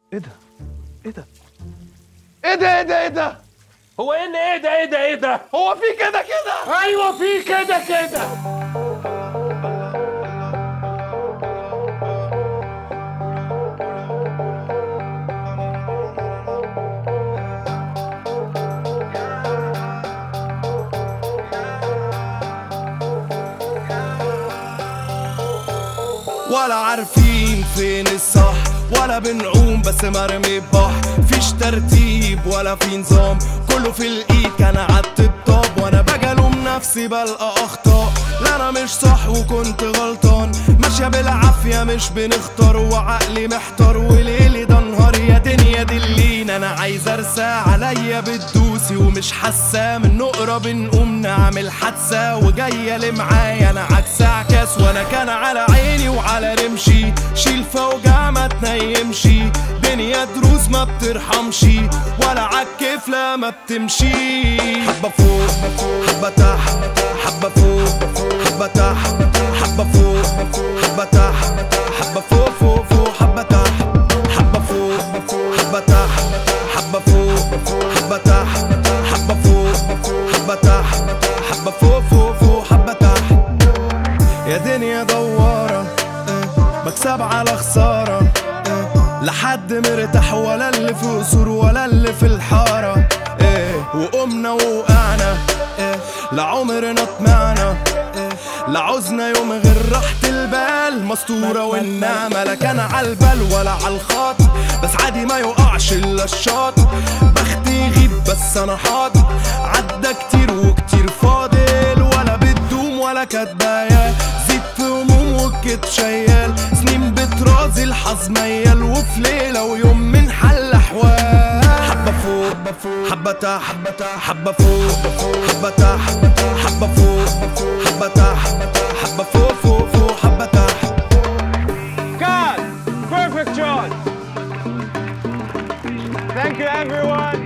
ايه ده ايه ده ايه ده ايه ده ايه ده هو ايه اللي ايه ده ايه ده ايه ده هو في كده كده ايوه في كده كده ولا عارفين فين الصح ولا بنعوم بس مرمي بحر فيش ترتيب ولا في نظام كله في الايد كان عدت الطاب وانا بجلوم نفسي بلقى اخطاء لا انا مش صح وكنت غلطان ماشية بالعافية مش بنختار وعقلي محتار وليلي ده نهار يا دنيا دلينا انا عايز ارسى عليا بتدوسي ومش حاسة من نقرة بنقوم نعمل حادثة وجاية اللي معايا انا عكس عكاس وانا كان على عيني وعلى رمشي شيل فوجع ما تنيمشي دنيا دروس ما بترحمش ولا عالكيف لا ما بتمشي حبة فوق حبة تحت حبة فوق حبة تحت حبة فوق حبة تحت حبة فوق فوق فوق حبة تحت حبة فوق حبة تحت حبة فوق حبة تحت حبة فوق حبة تحت حبة فوق فوق فوق حبة تحت يا دنيا دوارة إيه، مكسب على خسارة إيه، لحد مرتاح ولا اللي في قصور ولا اللي في الحارة إيه، وقمنا ووقعنا إيه، لعمرنا طمعنا إيه، لا عوزنا يوم غير راحة البال مستورة والنعمة لا كان عالبال ولا عالخط بس عادي ما يقعش الا الشاط بختي يغيب بس انا حاضر عدى كتير وكتير فاضل ولا بتدوم ولا كداية زيد في هموم وكت شيال سنين بترازي الحظ ميال وفي ليلة ويوم من حل احوال حبة فوق حبة تحت حبة فوق حبة تحت حبة فوق حبة تحت حبة فوق فوق فوق حبة تحت God perfect choice thank you everyone